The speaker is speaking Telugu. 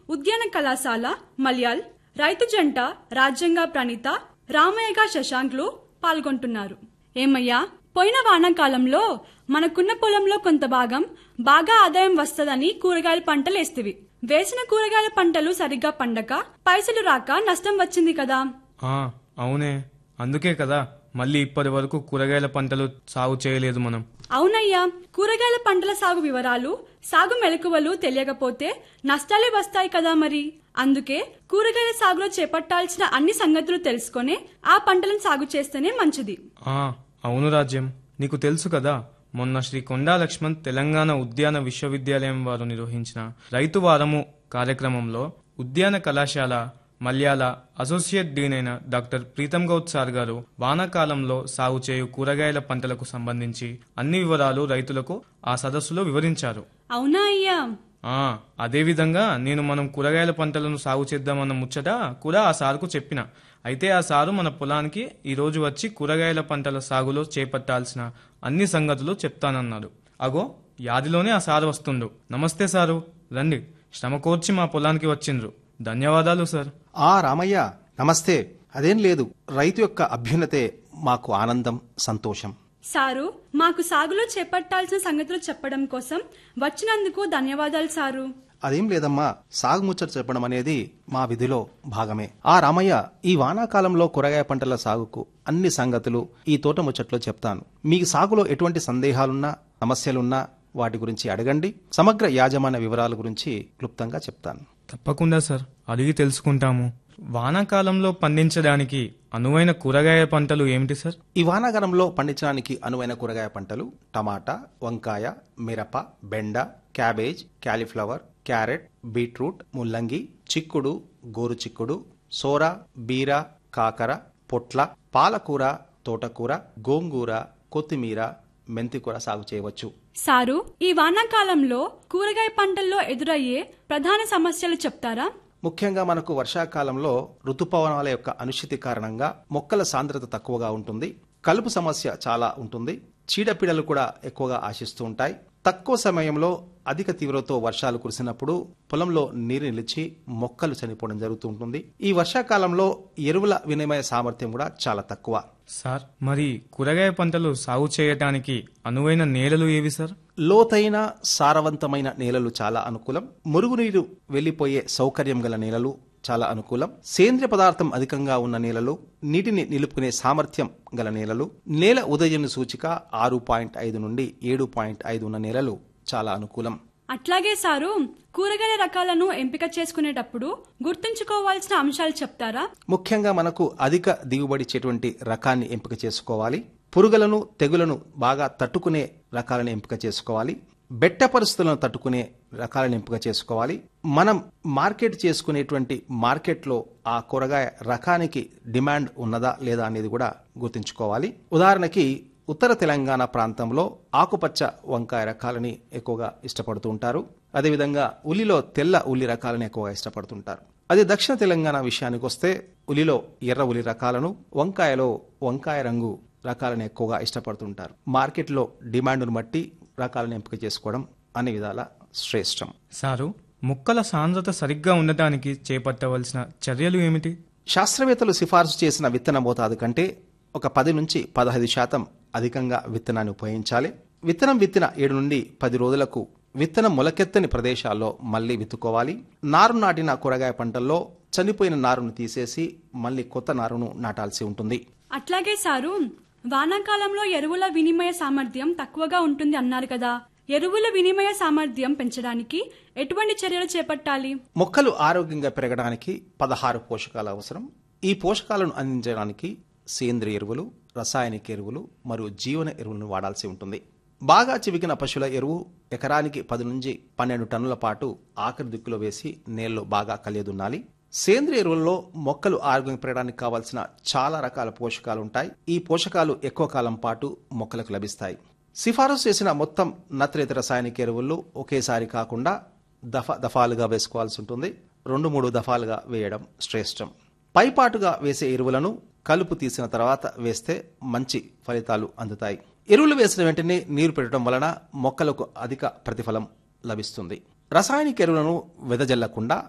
ఉద్యాన కళాశాల మలయాల్ రైతు జంట రాజ్యంగా ప్రణీత రామయ్యగా శశాంక్లు పాల్గొంటున్నారు ఏమయ్యా పోయిన వానాకాలంలో మనకున్న పొలంలో కొంత భాగం బాగా ఆదాయం వస్తదని కూరగాయల పంటలు వేస్తివి వేసిన కూరగాయల పంటలు సరిగ్గా పండక పైసలు రాక నష్టం వచ్చింది కదా ఆ అవునే అందుకే కదా మళ్ళీ ఇప్పటి వరకు కూరగాయల పంటలు సాగు చేయలేదు మనం అవునయ్యా కూరగాయల పంటల సాగు వివరాలు సాగు మెలకువలు తెలియకపోతే నష్టాలే వస్తాయి కదా మరి అందుకే కూరగాయల సాగులో చేపట్టాల్సిన అన్ని సంగతులు తెలుసుకొని ఆ పంటలను సాగు చేస్తేనే మంచిది ఆ అవును రాజ్యం నీకు తెలుసు కదా మొన్న శ్రీ కొండా లక్ష్మణ్ తెలంగాణ ఉద్యాన విశ్వవిద్యాలయం వారు నిర్వహించిన రైతు వారము కార్యక్రమంలో ఉద్యాన కళాశాల మల్యాల అసోసియేట్ డీన్ అయిన డాక్టర్ ప్రీతం గౌడ్ సార్ గారు వానాకాలంలో సాగు చేయు కూరగాయల పంటలకు సంబంధించి అన్ని వివరాలు రైతులకు ఆ సదస్సులో వివరించారు అవునా అయ్యా ఆ అదేవిధంగా నేను మనం కూరగాయల పంటలను సాగు చేద్దామన్న ముచ్చట కూడా ఆ సారుకు చెప్పిన అయితే ఆ సారు మన పొలానికి ఈ రోజు వచ్చి కూరగాయల పంటల సాగులో చేపట్టాల్సిన అన్ని సంగతులు చెప్తానన్నాడు అగో యాదిలోనే ఆ సారు వస్తుండు నమస్తే సారు రండి శ్రమ కోర్చి మా పొలానికి వచ్చిండ్రు ధన్యవాదాలు సార్ ఆ రామయ్య నమస్తే అదేం లేదు రైతు యొక్క అభ్యున్నతే మాకు ఆనందం సంతోషం సారు మాకు సాగులో చేపట్టాల్సిన సంగతులు చెప్పడం కోసం వచ్చినందుకు ధన్యవాదాలు సారు అదేం లేదమ్మా సాగు ముచ్చట చెప్పడం అనేది మా విధిలో భాగమే ఆ రామయ్య ఈ వానాకాలంలో కూరగాయ పంటల సాగుకు అన్ని సంగతులు ఈ తోట ముచ్చట్లో చెప్తాను మీకు సాగులో ఎటువంటి సందేహాలున్నా సమస్యలున్నా వాటి గురించి అడగండి సమగ్ర యాజమాన్య వివరాల గురించి క్లుప్తంగా చెప్తాను తప్పకుండా సార్ అడిగి తెలుసుకుంటాము వానాకాలంలో పండించడానికి అనువైన కూరగాయ పంటలు ఏమిటి సార్ ఈ వానాకాలంలో పండించడానికి అనువైన కూరగాయ పంటలు టమాటా వంకాయ మిరప బెండ క్యాబేజ్ క్యాలీఫ్లవర్ క్యారెట్ బీట్రూట్ ముల్లంగి చిక్కుడు గోరు చిక్కుడు సోర బీర కాకర పొట్ల పాలకూర తోటకూర గోంగూర కొత్తిమీర మెంతికూర సాగు చేయవచ్చు సారు ఈ వానాకాలంలో కూరగాయ పంటల్లో ఎదురయ్యే ప్రధాన సమస్యలు చెప్తారా ముఖ్యంగా మనకు వర్షాకాలంలో ఋతుపవనాల యొక్క అనుషితి కారణంగా మొక్కల సాంద్రత తక్కువగా ఉంటుంది కలుపు సమస్య చాలా ఉంటుంది చీడపీడలు కూడా ఎక్కువగా ఆశిస్తూ ఉంటాయి తక్కువ సమయంలో అధిక తీవ్రతతో వర్షాలు కురిసినప్పుడు పొలంలో నీరు నిలిచి మొక్కలు చనిపోవడం జరుగుతూ ఉంటుంది ఈ వర్షాకాలంలో ఎరువుల వినిమయ సామర్థ్యం కూడా చాలా తక్కువ సార్ మరి కూరగాయ పంటలు సాగు చేయటానికి అనువైన నేలలు ఏవి సార్ లోతైన సారవంతమైన నేలలు చాలా అనుకూలం మురుగునీరు వెళ్లిపోయే సౌకర్యం గల నేలలు చాలా అనుకూలం సేంద్రియ పదార్థం అధికంగా ఉన్న నేలలు నీటిని నిలుపుకునే సామర్థ్యం గల నేలలు నేల ఉదయం సూచిక ఆరు పాయింట్ ఐదు నుండి ఏడు పాయింట్ ఐదు ఉన్న నేలలు చాలా అనుకూలం అట్లాగే సారు కూరగాయల రకాలను ఎంపిక చేసుకునేటప్పుడు గుర్తుంచుకోవాల్సిన అంశాలు చెప్తారా ముఖ్యంగా మనకు అధిక దిగుబడి ఇచ్చేటువంటి రకాన్ని ఎంపిక చేసుకోవాలి పురుగులను తెగులను బాగా తట్టుకునే రకాలను ఎంపిక చేసుకోవాలి బెట్ట పరిస్థితులను తట్టుకునే రకాలను ఎంపిక చేసుకోవాలి మనం మార్కెట్ చేసుకునేటువంటి మార్కెట్లో ఆ కూరగాయ రకానికి డిమాండ్ ఉన్నదా లేదా అనేది కూడా గుర్తుంచుకోవాలి ఉదాహరణకి ఉత్తర తెలంగాణ ప్రాంతంలో ఆకుపచ్చ వంకాయ రకాలని ఎక్కువగా ఇష్టపడుతూ ఉంటారు అదేవిధంగా ఉల్లిలో తెల్ల ఉల్లి రకాలను ఎక్కువగా ఇష్టపడుతుంటారు అదే దక్షిణ తెలంగాణ విషయానికి వస్తే ఉల్లిలో ఎర్ర ఉల్లి రకాలను వంకాయలో వంకాయ రంగు రకాలను ఎక్కువగా ఇష్టపడుతుంటారు మార్కెట్లో డిమాండ్ను బట్టి రకాలను ఎంపిక చేసుకోవడం అన్ని విధాల శ్రేష్టం సారు మొక్కల సాంద్రత సరిగ్గా ఉండటానికి చేపట్టవలసిన చర్యలు ఏమిటి శాస్త్రవేత్తలు సిఫార్సు చేసిన విత్తన మోతాదు కంటే ఒక పది నుంచి పదహైదు శాతం అధికంగా విత్తనాన్ని ఉపయోగించాలి విత్తనం విత్తిన ఏడు నుండి పది రోజులకు విత్తనం మొలకెత్తని ప్రదేశాల్లో మళ్ళీ విత్తుకోవాలి నారు నాటిన కూరగాయ పంటల్లో చనిపోయిన నారును తీసేసి మళ్ళీ కొత్త నారును నాటాల్సి ఉంటుంది అట్లాగే సారు వానాకాలంలో ఎరువుల వినిమయ సామర్థ్యం తక్కువగా ఉంటుంది అన్నారు కదా ఎరువుల వినిమయ సామర్థ్యం పెంచడానికి ఎటువంటి చర్యలు చేపట్టాలి మొక్కలు ఆరోగ్యంగా పెరగడానికి పదహారు పోషకాలు అవసరం ఈ పోషకాలను అందించడానికి సేంద్రియ ఎరువులు రసాయనిక ఎరువులు మరియు జీవన ఎరువులను వాడాల్సి ఉంటుంది బాగా చివికిన పశువుల ఎరువు ఎకరానికి పది నుంచి పన్నెండు టన్నుల పాటు ఆఖరి దిక్కులో వేసి నేలలో బాగా కలియదున్నాలి సేంద్రియ ఎరువుల్లో మొక్కలు ఆరోగ్యంగా పెరగడానికి కావాల్సిన చాలా రకాల పోషకాలు ఉంటాయి ఈ పోషకాలు ఎక్కువ కాలం పాటు మొక్కలకు లభిస్తాయి సిఫారసు చేసిన మొత్తం నత్రేత రసాయనిక ఎరువులు ఒకేసారి కాకుండా దఫా దఫాలుగా వేసుకోవాల్సి ఉంటుంది రెండు మూడు దఫాలుగా వేయడం శ్రేష్టం పైపాటుగా వేసే ఎరువులను కలుపు తీసిన తర్వాత వేస్తే మంచి ఫలితాలు అందుతాయి ఎరువులు వేసిన వెంటనే నీరు పెట్టడం వలన మొక్కలకు అధిక ప్రతిఫలం లభిస్తుంది రసాయనిక ఎరువులను వెదజల్లకుండా